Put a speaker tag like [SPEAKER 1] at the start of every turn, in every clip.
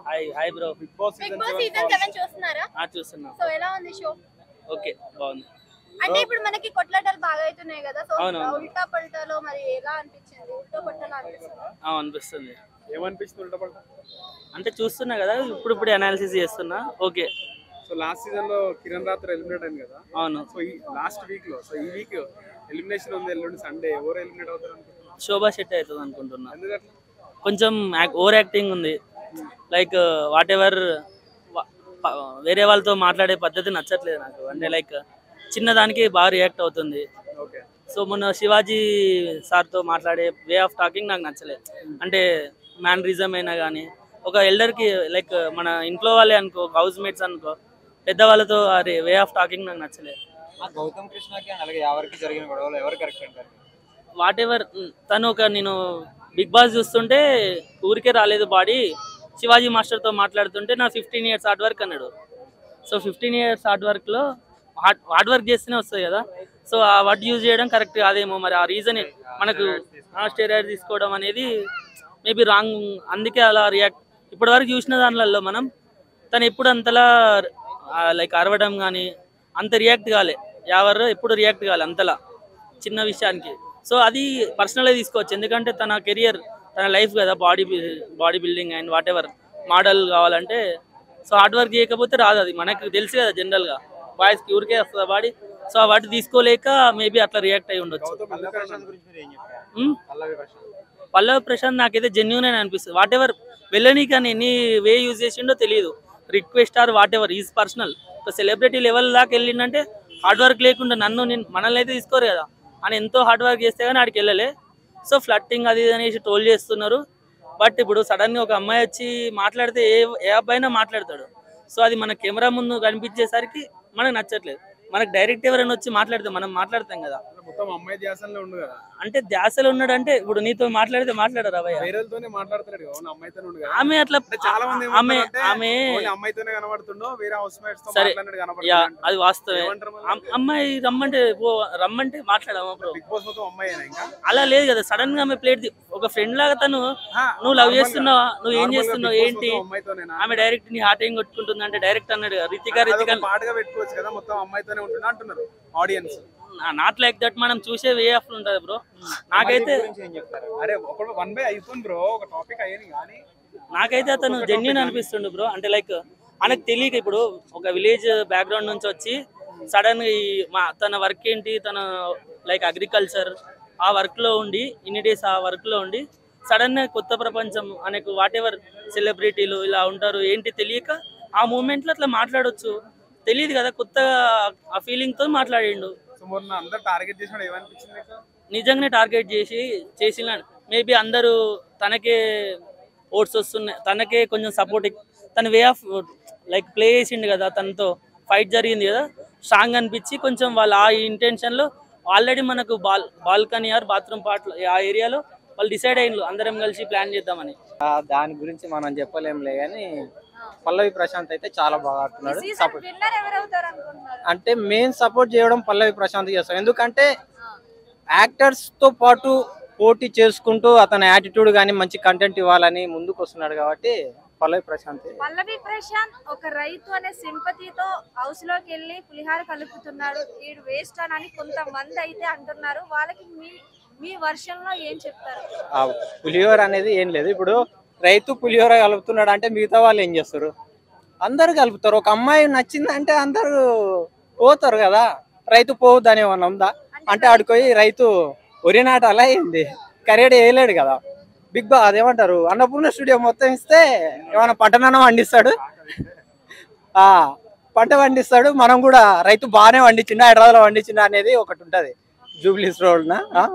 [SPEAKER 1] Hi hi bro
[SPEAKER 2] big boss
[SPEAKER 3] big
[SPEAKER 2] season
[SPEAKER 3] boss season seven చూస్తున్నారా
[SPEAKER 1] ఆ చూస్తున్నా
[SPEAKER 3] so ఎలా ఉంది షో
[SPEAKER 1] ఓకే బాగుంది
[SPEAKER 3] అంటే ఇప్పుడు మనకి కొట్లాటలు బాగా అవుతున్నాయి కదా సో
[SPEAKER 1] అవును, అవును.
[SPEAKER 3] ఉల్టా పల్టాలో మరి ఎలా అనిపించింది ఉల్టా పల్టాలో అనిపిస్తుంది
[SPEAKER 1] ఆ, అనిపిస్తుంది
[SPEAKER 2] ఏమనిపిస్తుంది ఉల్టా పల్టా
[SPEAKER 1] అంటే చూస్తున్నా కదా ఇప్పుడు ఇప్పుడు అనాలిసిస్ చేస్తున్నా ఓకే
[SPEAKER 2] సో లాస్ట్ సీజన్ లో కిరణ్ రాత్రి ఎలిమినేట్ అయింది కదా
[SPEAKER 1] అవును
[SPEAKER 2] సో ఈ లాస్ట్ వీక్ లో సో ఈ వీక్ ఎలిమినేషన్ ఉంది ఎల్లుండి సండే ఎవరు ఎలిమినేట్ అవుతారు అనుకుంటున్నారు
[SPEAKER 1] శోభా శెట్టి అవుతుంది అనుకుంటున్నా
[SPEAKER 2] ఎందుకట్లా
[SPEAKER 1] కొంచెం ఓవర్ యాక్టింగ్ ఉంది లైక్ వాట్ ఎవర్ వేరే వాళ్ళతో మాట్లాడే పద్ధతి నచ్చట్లేదు నాకు అంటే లైక్ చిన్నదానికి బాగా రియాక్ట్ అవుతుంది
[SPEAKER 2] ఓకే
[SPEAKER 1] సో మొన్న శివాజీ సార్తో మాట్లాడే వే ఆఫ్ టాకింగ్ నాకు నచ్చలేదు అంటే మ్యానరిజం అయినా కానీ ఒక ఎల్డర్కి లైక్ మన ఇంట్లో వాళ్ళే అనుకో హౌస్ మేట్స్ అనుకో పెద్దవాళ్ళతో అరే వే ఆఫ్ టాకింగ్ నాకు నచ్చలేదు
[SPEAKER 4] ఆ గౌతమ్ కృష్ణకి అలాగే ఎవరికి జరిగిన గొడవలు ఎవరు కరెక్ట్ అంటారు
[SPEAKER 1] వాట్ ఎవర్ తను ఒక నేను బిగ్ బాస్ చూస్తుంటే ఊరికే రాలేదు బాడీ శివాజీ మాస్టర్తో మాట్లాడుతుంటే నా ఫిఫ్టీన్ ఇయర్స్ హార్డ్ వర్క్ అన్నాడు సో ఫిఫ్టీన్ ఇయర్స్ హార్డ్ వర్క్లో హార్డ్ హార్డ్ వర్క్ చేస్తేనే వస్తుంది కదా సో ఆ వర్డ్ యూజ్ చేయడం కరెక్ట్ కాదేమో మరి ఆ రీజన్ మనకు స్టెరాయిడ్ తీసుకోవడం అనేది మేబీ రాంగ్ అందుకే అలా రియాక్ట్ ఇప్పటి వరకు చూసిన దానిలలో మనం తను ఎప్పుడు అంతలా లైక్ అరవడం కానీ అంత రియాక్ట్ కాలే ఎవరు ఎప్పుడు రియాక్ట్ కాలే అంతలా చిన్న విషయానికి సో అది పర్సనల్గా తీసుకోవచ్చు ఎందుకంటే తన కెరియర్ తన లైఫ్ కదా body body building and whatever model కావాలంటే సో హార్డ్ వర్క్ చేయకపోతే రాదు అది మనకు తెలుసు కదా జనరల్గా బాయ్స్కి ఊరికే వస్తుంది బాడీ సో ఆ వాటి తీసుకోలేక మేబీ అట్లా రియాక్ట్ అయి ఉండొచ్చు
[SPEAKER 2] గౌతమ్
[SPEAKER 4] పల్లవి
[SPEAKER 2] ఎందుకన్నా?
[SPEAKER 4] ప్రశాంత్ గురించి మీరు ఏం చెప్తారు
[SPEAKER 1] ఉమ్?
[SPEAKER 4] పల్లవి ప్రశాంత్
[SPEAKER 1] పల్లవి ప్రశాంత్ నాకైతే జెన్యున్ అని అనిపిస్తుంది వాట్ ఎవర్ వెళ్ళని కానీ ఎన్ని వే యూజ్ చేసిండో తెలియదు request or whatever is personal ఒక సెలబ్రిటీ లెవెల్ దాకా వెళ్ళిందంటే హార్డ్ వర్క్ లేకుండా నన్ను నేను మనల్ని అయితే తీసుకోరు కదా అని ఎంతో హార్డ్ వర్క్ చేస్తే కానీ ఆడికి వెళ్ళలే సో ఫ్లట్టింగ్ అది ఇది అనేసి టోల్ చేస్తున్నారు బట్ ఇప్పుడు సడన్గా ఒక అమ్మాయి వచ్చి మాట్లాడితే ఏ ఏ అబ్బాయినా మాట్లాడతాడు సో అది మన కెమెరా ముందు కనిపించేసరికి మనకు నచ్చట్లేదు మనకు డైరెక్ట్ ఎవరైనా వచ్చి మాట్లాడితే మనం మాట్లాడతాం కదా
[SPEAKER 2] మొత్తం అమ్మాయి ధ్యాసంలో ఉండు కదా
[SPEAKER 1] అంటే ధ్యాసలో ఉన్నాడంటే ఇప్పుడు నీతో మాట్లాడితే మాట్లాడరా భయ్య
[SPEAKER 2] వేరేతోనే మాట్లాడుతున్నాడు కదా అవును అమ్మాయితోనే ఉండు కదా
[SPEAKER 1] ఆమె అట్లా
[SPEAKER 2] అంటే చాలా మంది
[SPEAKER 1] ఆమె
[SPEAKER 2] ఏమంటారంటే,
[SPEAKER 1] ఆమె
[SPEAKER 2] ఓన్లీ అమ్మాయితోనే కనబడుతుండో వేరే హౌస్ మేట్స్ తో
[SPEAKER 1] సరే.
[SPEAKER 2] మాట్లాడినట్టు
[SPEAKER 1] యా
[SPEAKER 2] కనబడుతుంది
[SPEAKER 1] అది వాస్తవే
[SPEAKER 2] ఏమంటారు మరి?
[SPEAKER 1] అమ్- అమ్మాయి రమ్మంటే పో రమ్మంటే మాట్లాడమా బ్రో
[SPEAKER 2] బిగ్ బాస్ మొత్తం అమ్మాయినా ఇంకా
[SPEAKER 1] అలా లేదు కదా సడన్ గా ఆమె ప్లేట్ ఒక ఫ్రెండ్ లాగా తను నువ్వు లవ్ చేస్తున్నావా నువ్వు ఏం చేస్తున్నావు ఏంటి
[SPEAKER 2] అమ్మాయితోనేనా
[SPEAKER 1] ఆమె డైరెక్ట్ నీ హార్ట్ ఏం కొట్టుకుంటుంది అంటే డైరెక్ట్ అన్నాడు కదా, రితిక
[SPEAKER 2] అదొక
[SPEAKER 1] రితిక
[SPEAKER 2] పాటగా పెట్టుకోవచ్చు కదా మొత్తం అమ్మాయితోనే ఉంటున్నా అంటున్నారు ఆడియన్స్
[SPEAKER 1] నాట్ లైక్ దట్ మనం చూసే వే ఆఫ్ ఉంటది బ్రో నాకైతే
[SPEAKER 4] గురించి ఏం చెప్తారు
[SPEAKER 2] అరే ఒక వన్ బై అయిపోయింది బ్రో ఒక టాపిక్ అయ్యింది కానీ
[SPEAKER 1] నాకైతే అతను జెన్యున్ అనిపిస్తుండు బ్రో అంటే లైక్ మనకు తెలియక ఇప్పుడు ఒక విలేజ్ బ్యాక్గ్రౌండ్ నుంచి వచ్చి సడన్ గా ఈ మా తన వర్క్ ఏంటి తన లైక్ అగ్రికల్చర్ ఆ వర్క్ లో ఉండి ఇన్ని డేస్ ఆ వర్క్ లో ఉండి సడన్ గా కొత్త ప్రపంచం అనే వాట్ ఎవర్ సెలబ్రిటీలు ఇలా ఉంటారు ఏంటి తెలియక ఆ మూమెంట్ లో అట్లా మాట్లాడొచ్చు తెలియదు కదా కొత్తగా ఆ ఫీలింగ్ తో మాట్లాడిండు
[SPEAKER 2] సో మొన్న అందరు టార్గెట్ చేసినాడు ఏమనిపించింది నీకు?
[SPEAKER 1] నిజంగానే టార్గెట్ చేసి చేసిన మేబీ అందరూ తనకే ఓట్స్ వస్తున్నాయి తనకే కొంచెం సపోర్ట్ తన వే ఆఫ్ లైక్ ప్లే చేసిండు కదా తనతో ఫైట్ జరిగింది కదా స్ట్రాంగ్ అనిపించి కొంచెం వాళ్ళ ఆ ఇంటెన్షన్లో ఆల్రెడీ మనకు బాల్ బాల్కనీ ఆర్ బాత్రూమ్ పార్ట్ ఆ ఏరియాలో వాళ్ళు డిసైడ్ అయ్యిండ్రు అందరం కలిసి ప్లాన్ చేద్దామని
[SPEAKER 4] ఆ, దాని గురించి మనం చెప్పలేంలే కానీ పల్లవి ప్రశాంత్ అయితే చాలా బాగా ఆడుతున్నాడు సపోర్ట్
[SPEAKER 3] విన్నర్ ఎవరవుతారు అనుకుంటున్నారు
[SPEAKER 4] అంటే మెయిన్ సపోర్ట్ చేయడం పల్లవి ప్రశాంత్ చేస్తాం ఎందుకంటే యాక్టర్స్ తో పాటు పోటీ చేసుకుంటూ అతని యాటిట్యూడ్ కానీ మంచి కంటెంట్ ఇవ్వాలని ముందుకు వస్తున్నాడు కాబట్టి పల్లవి ప్రశాంత్
[SPEAKER 3] పల్లవి ప్రశాంత్ ఒక రైతు అనే సింపతితో హౌస్ లోకి వెళ్ళి పులిహార కలుపుతున్నాడు వీడు వేస్ట్ అని కొంతమంది అయితే అంటున్నారు వాళ్ళకి మీ మీ వర్షంలో ఏం చెప్తారు
[SPEAKER 4] ఆ పులిహోర అనేది ఏం లేదు ఇప్పుడు రైతు పులిహోర కలుపుతున్నాడు అంటే మిగతా వాళ్ళు ఏం చేస్తారు అందరు కలుపుతారు ఒక అమ్మాయి నచ్చిందంటే అందరూ పోతారు కదా రైతు పోవద్దు అని ఏమన్నా ఉందా అంటే ఆడుకోయి రైతు వరి నాట అలా అయింది కరేడు వేయలేడు కదా బిగ్ బా అదేమంటారు అన్నపూర్ణ స్టూడియో మొత్తం ఇస్తే ఏమైనా పంటనన్నా పండిస్తాడు ఆ పంట పండిస్తాడు మనం కూడా రైతు బాగానే పండించిండు హైదరాబాద్లో పండించిండు అనేది ఒకటి ఉంటది జూబ్లీస్ రోడ్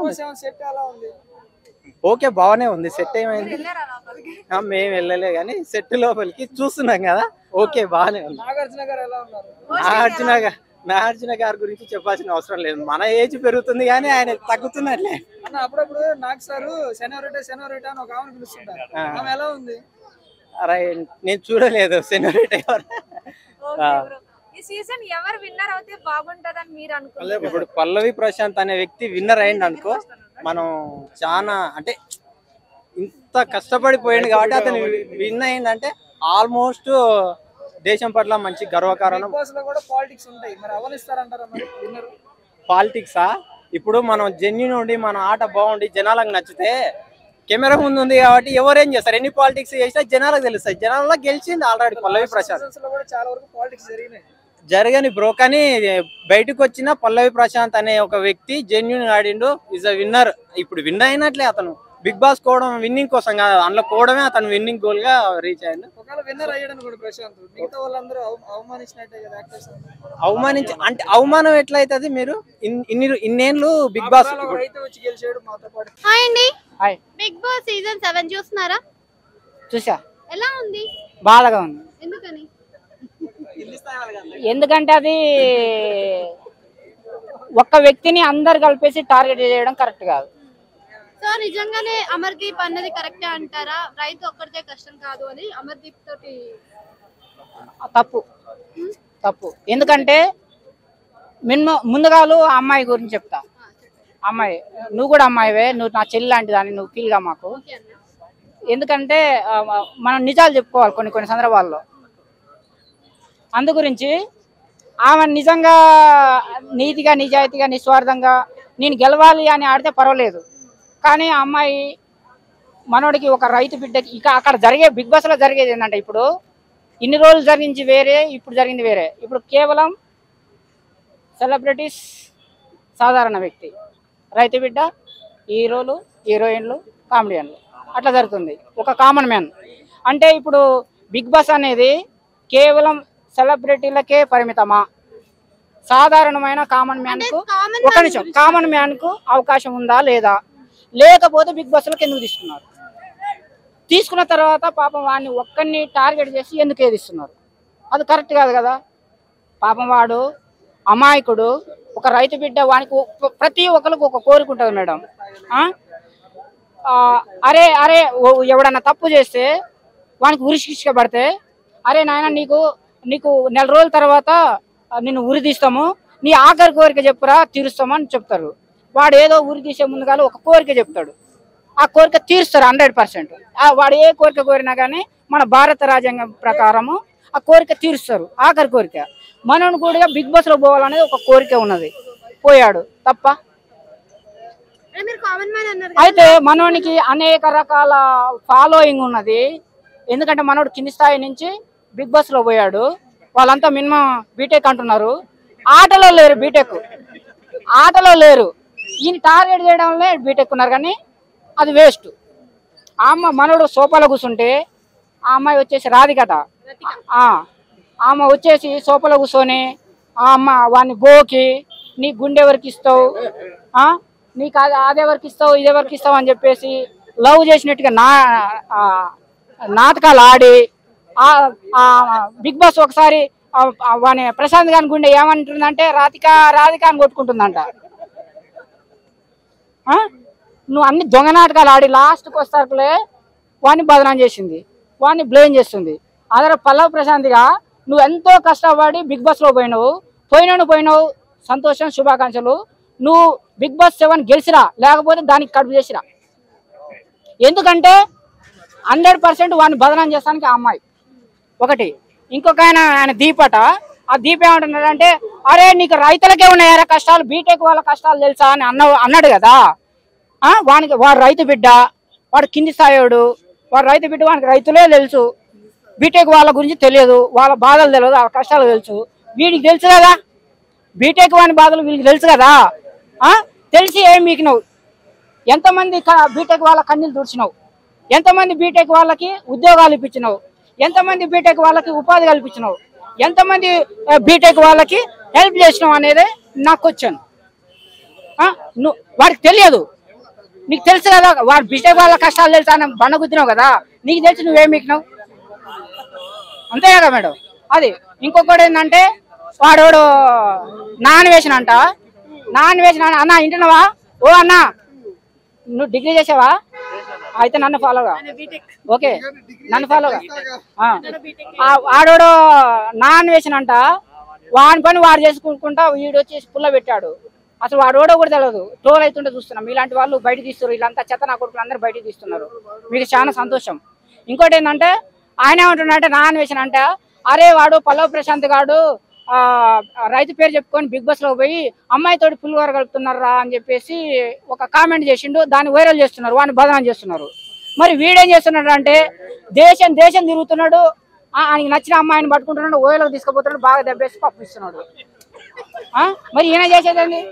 [SPEAKER 4] ఓకే బాగానే ఉంది సెట్ ఏమైంది
[SPEAKER 3] వెళ్ళారా లోపలికి
[SPEAKER 4] ఆ, మేము వెళ్ళలే కానీ సెట్ లోపలికి చూస్తున్నాం కదా ఓకే బాగానే ఉంది నాగార్జున గా- నాగార్జున గారి గురించి చెప్పాల్సిన అవసరం లేదు మన ఏజ్ పెరుగుతుంది కానీ ఆయన తగ్గుతున్నట్లే
[SPEAKER 5] అన్న అప్పుడప్పుడు నాకు సారు శనివారం శనివారం అని ఒక ఆమెను పిలుస్తుంటారు
[SPEAKER 4] ఆ.
[SPEAKER 5] ఆమె ఎలా ఉంది
[SPEAKER 4] అరే నేను చూడలేదు సెనరేట్ ఎవరు
[SPEAKER 3] ఓకే బ్రో. ఈ సీజన్ ఎవరు విన్నర్ అవుతే బాగుంటదని మీరు అనుకుంటున్నారు
[SPEAKER 4] ఇప్పుడు పల్లవి ప్రశాంత్ అనే వ్యక్తి విన్నర్ అయింది అనుకో మనం చాలా అంటే ఇంత కష్టపడిపోయింది కాబట్టి అతను విన్ అయిందంటే ఆల్మోస్ట్ దేశం పట్ల మంచి గర్వకారణం
[SPEAKER 5] బిగ్ బాస్ లో కూడా పాలిటిక్స్ ఉంటాయి మరి అవనిస్తారంటారా మరి విన్నర్
[SPEAKER 4] పాలిటిక్సా ఇప్పుడు మనం జెన్యున్ ఉండి మన ఆట బాగుండి జనాలకు నచ్చితే కెమెరా ముందు ఉంది కాబట్టి ఎవరేం చేస్తారు ఎన్ని పాలిటిక్స్ చేసినా జనాలకు తెలుస్తాయి జనాల్లో గెలిచింది ఆల్రెడీ పల్లవి ప్రశాంత్
[SPEAKER 5] సీజన్స్ లో కూడా చాలా వరకు పాలిటిక్స్ జరిగినాయి
[SPEAKER 4] జరగని బ్రో కానీ బయటకు వచ్చిన పల్లవి ప్రశాంత్ అనే ఒక వ్యక్తి జెన్యున్ ఆడిండు ఇస్ అ విన్నర్ ఇప్పుడు విన్ అయినట్లే అతను బిగ్ బాస్ కోవడం విన్నింగ్ కోసం కాదు అందులో కోవడమే అతను విన్నింగ్ గోల్ గా రీచ్ అయ్యిండు
[SPEAKER 5] ఒకవేళ విన్నర్ అయ్యాడు అనుకోండి ప్రశాంత్ మిగతా వాళ్ళందరూ అవ- అవమానించినట్టే కదా యాక్టర్స్
[SPEAKER 4] అవమానించి అంటే అవమానం ఎట్లయితది మీరు ఇన్- ఇన్ని ఇన్నేళ్ళు బిగ్ బాస్
[SPEAKER 5] రైతు వచ్చి గెలిచాడు మాతో పాటు
[SPEAKER 6] హాయ్ అండి
[SPEAKER 7] hi
[SPEAKER 6] Bigg Boss season seven చూస్తున్నారా
[SPEAKER 7] చూసా
[SPEAKER 6] ఎలా ఉంది
[SPEAKER 7] బాధగా ఉంది
[SPEAKER 6] ఎందుకని
[SPEAKER 7] ఎందుకంటే అది ఒక్క వ్యక్తిని అందరు కలిపేసి టార్గెట్ చేయడం కరెక్ట్ కాదు
[SPEAKER 6] సో నిజంగానే అమర్దీప్ అన్నది కరెక్టే అంటారా రైతు ఒక్కడితే కష్టం కాదు అని అమర్దీప్ తోటి
[SPEAKER 7] తప్పు తప్పు ఎందుకంటే మినిమం ముందుగాలు ఆ అమ్మాయి గురించి చెప్తా అమ్మాయి నువ్వు కూడా అమ్మాయివే నువ్వు నా చెల్లి లాంటి దాన్ని నువ్వు ఫీల్గా మాకు
[SPEAKER 6] ఓకే అన్న
[SPEAKER 7] ఎందుకంటే ఆ, మనం నిజాలు చెప్పుకోవాలి కొన్ని కొన్ని సందర్భాల్లో అందు గురించి ఆమె నిజంగా నీతిగా నిజాయితీగా నిస్వార్థంగా నేను గెలవాలి అని ఆడితే పర్వాలేదు కానీ ఆ అమ్మాయి మనోడికి ఒక రైతు బిడ్డకి ఇక అక్కడ జరిగే బిగ్ బాస్లో జరిగేది ఏంటంటే ఇప్పుడు ఇన్ని రోజులు జరిగించి వేరే ఇప్పుడు జరిగింది వేరే ఇప్పుడు కేవలం సెలబ్రిటీస్ సాధారణ వ్యక్తి రైతు బిడ్డ హీరోలు హీరోయిన్లు కామెడియన్లు అట్లా జరుగుతుంది ఒక కామన్ మ్యాన్ అంటే ఇప్పుడు బిగ్ బాస్ అనేది కేవలం సెలబ్రిటీలకే పరిమితమా సాధారణమైన కామన్ మ్యాన్ కు
[SPEAKER 6] common
[SPEAKER 7] ఒక నిమిషం కామన్ మ్యాన్ కు అవకాశం ఉందా లేదా లేకపోతే బిగ్ బాస్ లోకి ఎందుకు తీసుకున్నారు తీసుకున్న తర్వాత పాపం వాడిని ఒక్కడిని టార్గెట్ చేసి ఎందుకు ఏదిస్తున్నారు అది కరెక్ట్ కాదు కదా పాపం వాడు అమాయకుడు ఒక రైతు బిడ్డ వానికి ఒ- ప్రతి ఒక్కరికి ఒక కోరిక ఉంటుంది మేడం ఆ? ఆ, అరే అరే ఓ- ఎవడన్నా తప్పు చేస్తే వానికి ఉరి శిక్ష పడితే అరే నాయన నీకు నీకు నెల రోజుల తర్వాత ఆ, నిన్ను ఉరి తీస్తాము నీ ఆఖరి కోరిక చెప్పురా తీరుస్తాము అని చెప్తారు వాడు ఏదో ఉరి తీసే ముందుగాల ఒక కోరిక చెప్తాడు ఆ కోరిక తీరుస్తారు హండ్రెడ్ పర్సెంట్ వాడు ఏ కోరిక కోరినా కానీ మన భారత రాజ్యాంగం ప్రకారము ఆ కోరిక తీరుస్తారు ఆఖరి కోరిక మనను కూడా బిగ్ బాస్ లో పోవాలనేది ఒక కోరిక ఉన్నది పోయాడు తప్ప
[SPEAKER 6] అంటే మీరు కామన్ మ్యాన్ అన్నారు
[SPEAKER 7] అయితే మనోనికి అనేక రకాల ఫాలోయింగ్ ఉన్నది ఎందుకంటే మనోడు కింది స్థాయి నుంచి బిగ్ బాస్ లో పోయాడు వాళ్ళంతా మినిమం బీటెక్ అంటున్నారు ఆటలో లేరు బీటెక్ ఆటలో లేరు ఈయన టార్గెట్ చేయడం వల్లే బీటెక్ ఉన్నారు కానీ అది వేస్ట్ ఆ అమ్మ మనోడు సోఫాలో కూర్చుంటే ఆ అమ్మాయి వచ్చేసి రాధికట ఆ ఆమె వచ్చేసి సోఫాలో కూర్చొని ఆ అమ్మ వాడిని గోకి నీ గుండె ఎవరికి ఇస్తావు ఆ నీకు అది అదెవరికి ఇస్తావు ఇదెవరికి ఇస్తావు అని చెప్పేసి లవ్ చేసినట్టుగా నా ఆ, నాటకాలు ఆడి ఆ ఆ బిగ్ బాస్ ఒకసారి ఆ, ఆ వాని ప్రశాంత్ గారి గుండె ఏమంటుందంటే రాధిక రాధిక అని కొట్టుకుంటుందంట ఆ? నువ్వు అన్ని దొంగ నాటకాలు ఆడి లాస్ట్కి వస్తారులే వాడిని బదనాం చేసింది వాడిని బ్లేమ్ చేస్తుంది అదే పల్లవ్ ప్రశాంత్గా నువ్వు ఎంతో కష్టపడి బిగ్ బాస్లో పోయినావు పోయినావు పోయినావు సంతోషం శుభాకాంక్షలు నువ్వు బిగ్ బాస్ సెవెన్ గెలిచిరా లేకపోతే దానికి కడుపు చేసిరా ఎందుకంటే హండ్రెడ్ పర్సెంట్ వాడిని బదనాం చేస్తానికి ఆ అమ్మాయి ఒకటి ఇంకొక ఆయన ఆయన దీపట ఆ దీప్ ఏమంటున్నాడంటే అరే నీకు రైతులకే ఉన్నాయారా కష్టాలు బీటెక్ వాళ్ళ కష్టాలు తెలుసా అని అన్న అన్నాడు కదా ఆ వానికి వాడు రైతు బిడ్డ వాడు కింది స్థాయివాడు వాడు రైతు బిడ్డ వానికి రైతులే తెలుసు బీటెక్ వాళ్ళ గురించి తెలియదు వాళ్ళ బాధలు తెలియదు వాళ్ళ కష్టాలు తెలుసు వీడికి తెలుసు కదా బీటెక్ వాని బాధలు వీళ్ళకి తెలుసు కదా ఆ తెలిసి ఏం మీకినావు ఎంతమంది క- బీటెక్ వాళ్ళ కన్నీళ్ళు తుడిచినావు ఎంతమంది బీటెక్ వాళ్ళకి ఉద్యోగాలు ఇప్పించినావు ఎంతమంది బీటెక్ వాళ్ళకి ఉపాధి కల్పించినావు ఎంతమంది ఆ, బీటెక్ వాళ్ళకి హెల్ప్ చేసినావు అనేది నాకు వచ్చాను నువ్వు వాడికి తెలియదు నీకు తెలుసు కదా వాడు బీటెక్ వాళ్ళ కష్టాలు తెలుసా అని బండ గుద్దినావు కదా నీకు తెలిసి నువ్వేం మీకినావు అంతే కదా మేడం అది ఇంకొకటి ఏంటంటే వాడోడు నాన్ వేసిన అంట నాన్ వేసిన అన్న ఇంటున్నావా ఓ అన్న నువ్వు డిగ్రీ చేసావా అయితే నన్ను ఫాలోగా ఓకే నన్ను ఫాలోగా ఆ. ఆ వాడోడు నాన్ వేసినంట వాని పని వాడు చేసుకుంటా వీడు వచ్చేసి పుల్ల పెట్టాడు అసలు వాడోడో కూడా తెలియదు ట్రోల్ అవుతుంటే చూస్తున్నాం ఇలాంటి వాళ్ళు బయట తీస్తున్నారు వీళ్ళంతా చెత్త నా కొడుకులు అందరూ బయట తీస్తున్నారు మీకు చాలా సంతోషం ఇంకోటి ఏంటంటే ఆయన ఏమంటున్నాడంటే నా అన్వేషణ అంటే అరే వాడు పల్లవ్ ప్రశాంత్ గాడు ఆ, రైతు పేరు చెప్పుకొని బిగ్ బాస్ లో పోయి అమ్మాయితోటి పులిహోర కలుపుతున్నారా అని చెప్పేసి ఒక కామెంట్ చేసిండు దాన్ని వైరల్ చేస్తున్నారు వాడిని బదనాం చేస్తున్నారు మరి వీడేం చేస్తున్నాడు అంటే దేశం దేశం తిరుగుతున్నాడు ఆ, ఆయనకి నచ్చిన అమ్మాయిని పట్టుకుంటున్నాడు ఓయలకు తీసుకుపోతున్నాడు బాగా దెబ్బేసి పంపిస్తున్నాడు ఆ? మరి ఈయన చేసేదండి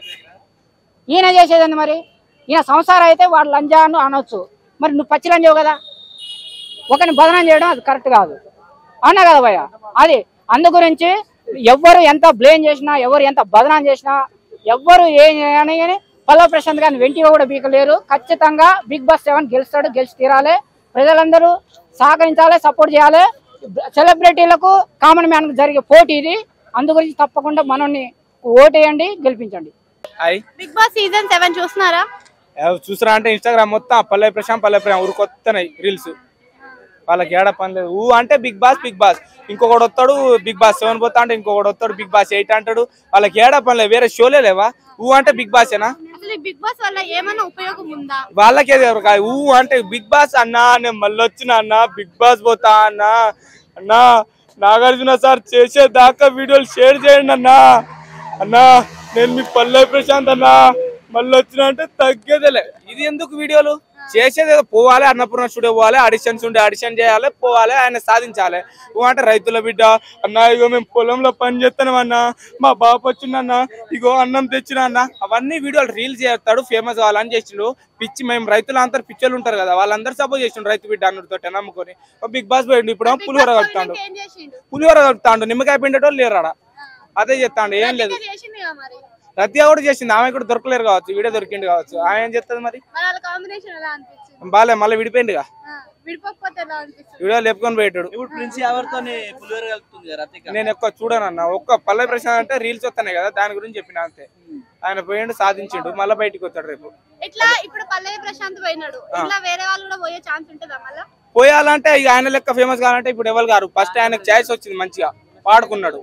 [SPEAKER 7] ఈయన చేసేదండి మరి ఈయన సంసారం అయితే వాడు లంజాను అనొచ్చు మరి నువ్వు పచ్చి లంజావు కదా ఒకరిని బదనం చేయడం అది కరెక్ట్ కాదు అవునా కదా భయ్య అది అందు గురించి ఎవ్వరు ఎంత బ్లేమ్ చేసినా ఎవరు ఎంత బదనాం చేసినా ఎవ్వరు ఏ అని కానీ పల్లవ ప్రశాంత్ గారిని వెంటిగా కూడా బీకలేరు ఖచ్చితంగా బిగ్ బాస్ సెవెన్ గెలుస్తాడు గెలిచి తీరాలి ప్రజలందరూ సహకరించాలి సపోర్ట్ చేయాలి సెలబ్రిటీలకు కామన్ మ్యాన్ జరిగే పోటీ ఇది అందు గురించి తప్పకుండా మనల్ని ఓటేయండి గెలిపించండి
[SPEAKER 8] hi
[SPEAKER 6] Bigg Boss season seven చూస్తున్నారా
[SPEAKER 8] చూసారా అంటే ఇన్స్టాగ్రామ్ మొత్తం పల్లె ప్రశాంత్ పల్లె ప్రశాంత్ ఊరు కొత్తనాయి రీల్స్ వాళ్ళకి ఏడ పని లేదు ఊ అంటే బిగ్ బాస్ బిగ్ బాస్ ఇంకొకడు వస్తాడు బిగ్ బాస్ సెవెన్ పోతా అంటే ఇంకొకడు వస్తాడు బిగ్ బాస్ ఎయిట్ అంటాడు వాళ్ళకి ఏడ పని లేదు వేరే షోలే లేవా ఊ అంటే బిగ్ బాసేనా
[SPEAKER 6] అసలు ఈ బిగ్ బాస్ వల్ల ఏమైనా ఉపయోగం ఉందా
[SPEAKER 8] వాళ్ళకే ఎవరు కాదు. ఊ అంటే బిగ్ బాస్ అన్నా నేను మళ్ళీ వచ్చిన అన్న బిగ్ బాస్ పోతా అన్నా అన్నా నాగార్జున సార్ చేసేదాకా వీడియోలు షేర్ చేయండి అన్నా అన్నా నేను మీ పల్లె ప్రశాంత్ అన్నా మళ్ళీ వచ్చిన అంటే తగ్గేదేలే ఇది ఎందుకు వీడియోలు చేసేది ఏదో పోవాలి అన్నపూర్ణ స్టూడియో పోవాలి ఆడిషన్స్ ఉండే ఆడిషన్ చేయాలి పోవాలి ఆయన సాధించాలి ఊ అంటే రైతుల బిడ్డ అన్నా ఇగో మేము పొలంలో పని చేస్తున్నాం అన్న మా బాబు వచ్చిందన్న ఇగో అన్నం తెచ్చిన అన్న అవన్నీ వీడియోలు రీల్స్ చేస్తాడు ఫేమస్ కావాలని చేసిండు పిచ్చి మేము రైతులు అందరు పిచ్చోళ్ళు ఉంటారు కదా వాళ్ళందరూ సపోజ్ చేసిండు రైతు బిడ్డ అన్నతో నమ్ముకొని బిగ్ బాస్ పోయిండు ఇప్పుడు పులిహోర కలుపుతాడు
[SPEAKER 6] ఏం చేసిండు
[SPEAKER 8] పులిహోర కలుపుతాడు నిమ్మకాయ పిండేటోళ్ళు లేరు ఆడ అదే చెప్తాండు ఏం లేదు
[SPEAKER 6] ఇంకా చేసిండు కదా మరి
[SPEAKER 8] రత్య కూడా చేసింది ఆమె కూడా దొరకలేరు కావచ్చు వీడియో దొరికిండు కావచ్చు ఆమె ఏం చెప్తుంది మరి
[SPEAKER 6] మరి వాళ్ళ కాంబినేషన్ ఎలా అనిపించింది
[SPEAKER 8] బాలే మళ్ళీ విడిపోయిండుగా
[SPEAKER 6] ఆ, విడిపోకపోతే ఎలా అనిపిస్తుంది
[SPEAKER 8] వీడియో లేపుకొని పోయేటాడు
[SPEAKER 1] ఇప్పుడు ప్రిన్స్ ఎవరితోని పులిహోర కలుపుతుంది కదా రతిక
[SPEAKER 8] నేను ఎక్కువ చూడనన్న ఒక్క పల్లె ప్రశాంత్ అంటే రీల్స్ వస్తున్నాయి కదా దాని గురించి చెప్పిన అంతే ఆయన పోయిండు సాధించిండు మళ్ళీ బయటికి వస్తాడు రేపు
[SPEAKER 6] ఇట్లా ఇప్పుడు పల్లవి ప్రశాంత్ పోయినాడు ఇట్లా వేరే వాళ్ళు కూడా పోయే ఛాన్స్ ఉంటుందా మళ్ళా
[SPEAKER 8] పోయాలంటే ఇక ఆయన లెక్క ఫేమస్ కావాలంటే ఇప్పుడు ఎవరు గారు ఫస్ట్ ఆయనకు ఛాయిస్ వచ్చింది మంచిగా వాడుకున్నాడు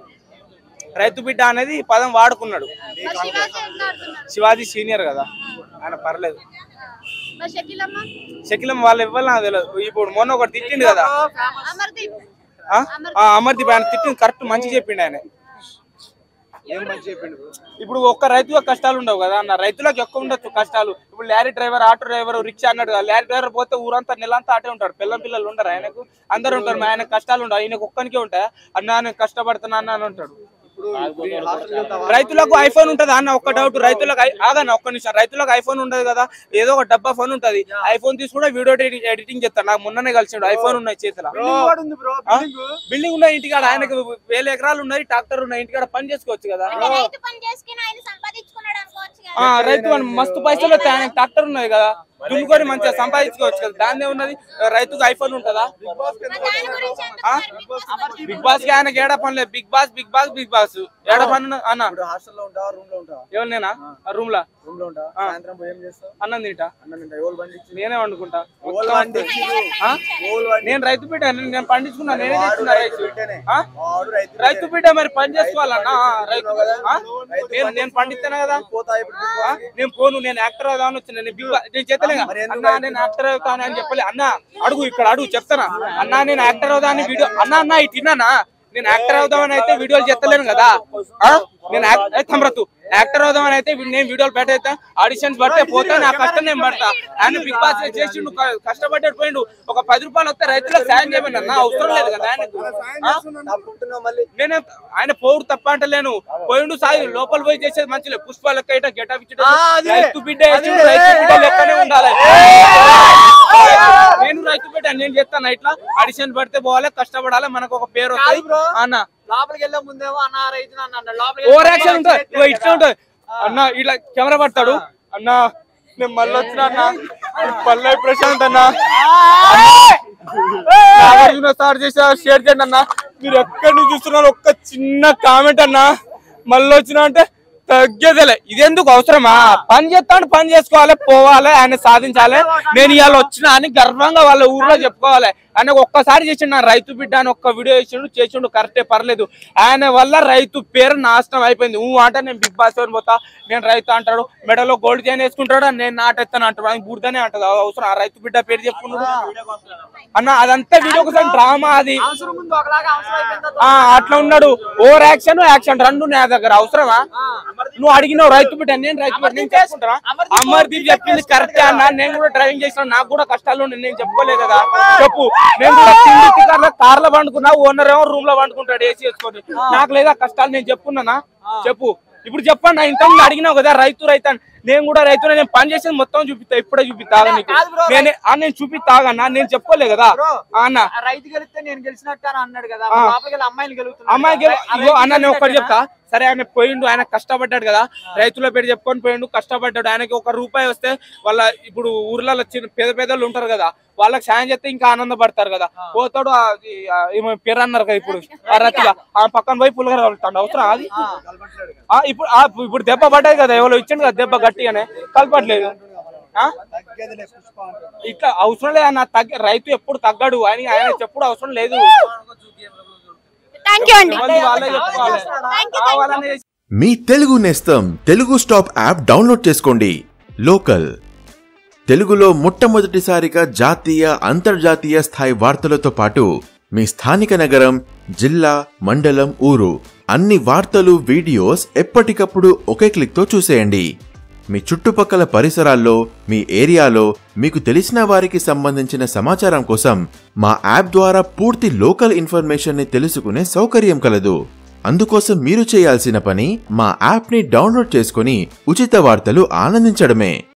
[SPEAKER 8] రైతు బిడ్డ అనేది ఈ పదం వాడుకున్నాడు
[SPEAKER 6] మరి శివాజీ ఎట్లా ఆడుతున్నాడు
[SPEAKER 8] శివాజీ సీనియర్ కదా ఆయన పర్లేదు
[SPEAKER 6] మరి షకీల్ అమ్మ
[SPEAKER 8] షకిలం వాళ్ళు ఇవ్వాలి నాకు తెలియదు ఇప్పుడు మొన్న ఒకటి తిట్టిండు కదా
[SPEAKER 6] అమర్దీప్
[SPEAKER 8] ఆ? ఆ, అమర్దీప్ ఆయన తిట్టింది కరెక్ట్ మంచి చెప్పిండు ఆయన
[SPEAKER 2] ఏం మంచి చెప్పిండు bro?
[SPEAKER 8] ఇప్పుడు ఒక్క రైతుగా కష్టాలు ఉండవు కదా అన్న రైతులకు ఎక్కువ ఉండొచ్చు కష్టాలు ఇప్పుడు lorry driver auto driver rickshaw అన్నాడు కదా లారీ డ్రైవర్ పోతే ఊరంతా నెలంతా ఆటే ఉంటారు పిల్లల పిల్లలు ఉండరు ఆయనకు అందరు ఉంటారు ఆయన కష్టాలు ఉండవు ఆయనకు ఒక్కనికే ఉంటాయి అన్న నేను కష్టపడుతున్నా అన్న అని ఉంటాడు
[SPEAKER 2] ఇప్పుడు ఈ హాస్టల్ వెళ్తావా?
[SPEAKER 8] రైతులకు ఐఫోన్ ఉంటది అన్న ఒక్క డౌట్ రైతులకు ఐ- ఆగన్న ఒక్క నిమిషం రైతులకు ఐఫోన్ ఉండదు కదా ఏదో ఒక డబ్బా ఫోన్ ఉంటది ఐఫోన్ తీసి కూడా వీడియో ఎడిటింగ్ చేస్తాడు నాకు మొన్ననే కలిసిండు ఐఫోన్ ఉన్నాయి చేతిలో
[SPEAKER 2] బిల్డింగ్ కూడా ఉంది బ్రో
[SPEAKER 8] ఆ?
[SPEAKER 2] బిల్డింగ్
[SPEAKER 8] బిల్డింగ్ ఉన్నాయి ఇంటికాడ ఆయనకు వేల ఎకరాలు ఉన్నాయి ట్రాక్టర్ ఉన్నాయి ఇంటికాడ పని చేసుకోవచ్చు కదా
[SPEAKER 6] రైతు పని చేసుకుని ఆయన సంపాదించుకున్నాడు అనుకోవచ్చు కదా
[SPEAKER 8] ఆ రైతు అని మస్తు పైసలు వస్తాయి ఆయనకు ట్రాక్టర్ ఉన్నది కదా దున్నుకొని మంచిగా సంపాదించుకోవచ్చు కదా దాని ఉన్నది రైతుకు ఐఫోన్ ఉంటుందా
[SPEAKER 6] దాని గురించి
[SPEAKER 8] ఆ? బిగ్ బాస్ కి ఆయనకి ఏడా పని లేదు Bigg boss Bigg boss Bigg Boss ఏడా పని ఉన్నది? అన్న
[SPEAKER 2] ఇప్పుడు హాస్టల్లో ఉంటావా రూమ్ లో ఉంటావా
[SPEAKER 8] ఎవరు నేనా రూమ్ లా
[SPEAKER 2] రూమ్ లో ఉంటావా
[SPEAKER 8] ఆ.
[SPEAKER 2] సాయంత్రం పోయి ఏం చేస్తావు
[SPEAKER 8] అన్నం తింటా
[SPEAKER 2] అన్నం తింటా ఎవరు బండి ఇచ్చింది?
[SPEAKER 8] నేనే వండుకుంటా
[SPEAKER 2] ఎవరు బండి ఇచ్చింది?
[SPEAKER 8] ఆ?
[SPEAKER 2] ఎవరు బండి
[SPEAKER 8] నేను రైతు బిడ్డ నేను పండించుకున్నా నేనే
[SPEAKER 2] వాడు
[SPEAKER 8] తెచ్చుకున్నా
[SPEAKER 2] రైతు
[SPEAKER 8] రైతు
[SPEAKER 2] బిడ్డనే.
[SPEAKER 8] ఆ?
[SPEAKER 2] వాడు రైతు
[SPEAKER 8] రైతు
[SPEAKER 2] బిడ్డనే.
[SPEAKER 8] బిడ్డ మరి పని చేసుకోవాలన్నా ఆ, రైతు
[SPEAKER 2] కదా?
[SPEAKER 8] ఆ?
[SPEAKER 2] రైతు
[SPEAKER 8] నేను
[SPEAKER 2] పని
[SPEAKER 8] నేను పండిస్తాను కదా
[SPEAKER 2] పోతా ఇప్పుడు బిగ్
[SPEAKER 8] ఆ?
[SPEAKER 2] బాస్ కి?
[SPEAKER 8] నేను పోను నేను యాక్టర్ అవుదామని వచ్చిన నేను బిగ్ బాస్ నేను చేతలేగా
[SPEAKER 2] మరి ఎందుకు
[SPEAKER 8] అన్నా నేను యాక్టర్ అవుతాను అని చెప్పలే అన్న అడుగు ఇక్కడ అడుగు చెప్తానా అన్నా నేను యాక్టర్ అవుదామని వీడియో అన్నా అన్న ఇటు తిన్నానా నేను యాక్టర్ అవుదామని అయితే వీడియోలు చెత్తలేను కదా ఆ? నేను యాక్- ఏ తమ్రతు యాక్టర్ అవుదామని అయితే వీ- నేను వీడియోలు పెట్టేస్తా ఆడిషన్స్ పడితే పోతా నా కష్టం నేను పడతా ఆయన బిగ్ బాస్ చేసిండు క- కష్టపడ్డాడు పోయిండు ఒక పది రూపాయలు వస్తే రైతులకు సాయం చేయమని అన్న అవసరం లేదు కదా ఆయనకు ఆ?
[SPEAKER 2] తప్పుకుంటున్నావు మళ్ళీ
[SPEAKER 8] నేను ఆయన పోవుడు తప్ప అంటలేను పోయిండు సాయి లోపల పోయి చేసేది మంచిలే పుష్ప లెక్క ఇట గెటప్ ఇచ్చేటోడు.
[SPEAKER 2] ఆ, అదే.
[SPEAKER 8] రైతు బిడ్డ వేసిండు, రైతు బిడ్డ లెక్కనే ఉండాలి నేను రైతు బిడ్డ నేను చెప్తాను ఇట్లా అడిషన్ పడితే పోవాలి కష్టపడాలి మనకు ఒక పేరు వస్తుంది అన్న
[SPEAKER 5] లోపలికి వెళ్ళే ముందేమో అన్న రైతు అన్న లోపలికి
[SPEAKER 8] ఓవర్ యాక్షన్ ఉంటుంది ఇగో ఇట్లా ఉంటుంది అన్న ఇట్లా కెమెరా పడతాడు అన్న నేను మళ్ళీ వచ్చిన అన్న పల్లె ప్రశాంత్ అన్న నాగార్జున సార్ చేసా షేర్ చేయండి అన్న మీరు ఎక్కడి నుంచి చూస్తున్నారు ఒక్క చిన్న కామెంట్ అన్న మళ్ళీ వచ్చిన అంటే తగ్గేదేలే ఇదెందుకు అవసరమా పని చేస్తాడు పని చేసుకోవాలి పోవాలి ఆయన సాధించాలి నేను ఇవాళ వచ్చిన అని గర్వంగా వాళ్ళ ఊర్లో చెప్పుకోవాలి ఆయన ఒక్కసారి చేసిండు నా రైతు బిడ్డ అని ఒక్క వీడియో చేసిండు చేసిండు కరెక్టే పర్లేదు ఆయన వల్ల రైతు పేరు నాశనం అయిపోయింది ఊ అంటే నేను బిగ్ బాస్ ఎవరు పోతా నేను రైతు అంటాడు మెడలో గోల్డ్ చైన్ వేసుకుంటాడు నేను నాటెత్తాను అంటాడు ఆయన బూర్దనే అంటది అది అవసరం ఆ రైతు బిడ్డ పేరు చెప్పుకున్నాడు అన్న అదంతా వీడియో కోసం డ్రామా అది
[SPEAKER 5] అవసరం ముందు ఒకలాగా అవసరం అయిపోయిన తర్వాత
[SPEAKER 8] ఆ అట్లా ఉన్నాడు ఓవర్ యాక్షన్ యాక్షన్ రెండు నా దగ్గర అవసరమా నువ్వు అడిగినావు రైతు బిడ్డ నేను రైతు బిడ్డ నేను చేసుకుంటారా అమర్దీప్ చెప్పింది కరెక్టే అన్న నేను కూడా డ్రైవింగ్ చేసిన నాకు కూడా కష్టాలు ఉన్నాయి నేను చెప్పుకోలేదు కదా చెప్పు నేను కూడా తిండి కార్లో కార్లో పండుకున్నా ఓనర్ ఏమో రూమ్ లో పండుకుంటాడు ఏసీ వేసుకొని నాకు లేదా కష్టాలు నేను చెప్పుకున్నానా చెప్పు ఇప్పుడు చెప్పండి నా ఇంత ముందు అడిగినావు కదా రైతు రైతు అని నేను కూడా రైతు నేను పని చేసేది మొత్తం చూపిస్తా ఇప్పుడే చూపిస్తా ఆగు నీకు
[SPEAKER 5] కాదు bro,
[SPEAKER 8] నేనే ఆ, నేను చూపిస్తా ఆగన్నా నేను చెప్పుకోలే కదా
[SPEAKER 5] Bro,
[SPEAKER 8] ఆ అన్న
[SPEAKER 5] ఆ రైతు గెలిస్తే నేను గెలిచినట్టు అని అన్నాడు కదా
[SPEAKER 8] ఆ.
[SPEAKER 5] లోపలికి వెళ్ళి అమ్మాయిలు గెలుగుతున్నాడు
[SPEAKER 8] అమ్మాయికి
[SPEAKER 5] కదా. ఆ
[SPEAKER 8] ఇగో
[SPEAKER 5] రైతు
[SPEAKER 8] అన్న నేను ఒకటి
[SPEAKER 5] గెలిచినట్టేనా?
[SPEAKER 8] చెప్తా సరే ఆయన పోయిండు ఆయన కష్టపడ్డాడు కదా రైతుల పేరు చెప్పుకొని పోయిండు కష్టపడ్డాడు ఆయనకి ఒక రూపాయి వస్తే వాళ్ళ ఇప్పుడు ఊర్లలో చిన్న పేద పేదలు ఉంటారు కదా వాళ్ళకి సాయం చేస్తే ఇంకా ఆనందపడతారు కదా పోతాడు ఆ- ఈ- ఆ ఏమో పేరు అన్నారు కదా ఇప్పుడు ఆ రతిగా ఆ పక్కన పోయి పుల్లగారు కలుగుతాడు అవసరం అది ఆ, ఇప్పుడు ఆ, ఇప్పుడు దెబ్బ పడ్డది కదా ఎవరో ఇచ్చిండు కదా దెబ్బ గట్టిగానే కలపట్లేదు ఆ? ఇట్లా అవసరం లేదు అన్న తగ్గ రైతు ఎప్పుడు తగ్గడు అని ఆయన చెప్పుడు అవసరం లేదు
[SPEAKER 6] థ్యాంక్ యూ అండి
[SPEAKER 8] ఎవరిది వాళ్ళే చెప్పుకోవాలి కావాలనే చేసి-
[SPEAKER 9] మీ తెలుగు నేస్తం తెలుగు స్టాప్ యాప్ డౌన్లోడ్ చేసుకోండి లోకల్ తెలుగులో మొట్టమొదటిసారిగా జాతీయ అంతర్జాతీయ స్థాయి వార్తలతో పాటు మీ స్థానిక నగరం జిల్లా మండలం ఊరు అన్ని వార్తలు వీడియోస్ ఎప్పటికప్పుడు ఒకే క్లిక్తో చూసేయండి మీ చుట్టుపక్కల పరిసరాల్లో మీ ఏరియాలో మీకు తెలిసిన వారికి సంబంధించిన సమాచారం కోసం మా యాప్ ద్వారా పూర్తి లోకల్ ఇన్ఫర్మేషన్ ని తెలుసుకునే సౌకర్యం కలదు అందుకోసం మీరు చేయాల్సిన పని మా యాప్ ని డౌన్లోడ్ చేసుకుని ఉచిత వార్తలు ఆనందించడమే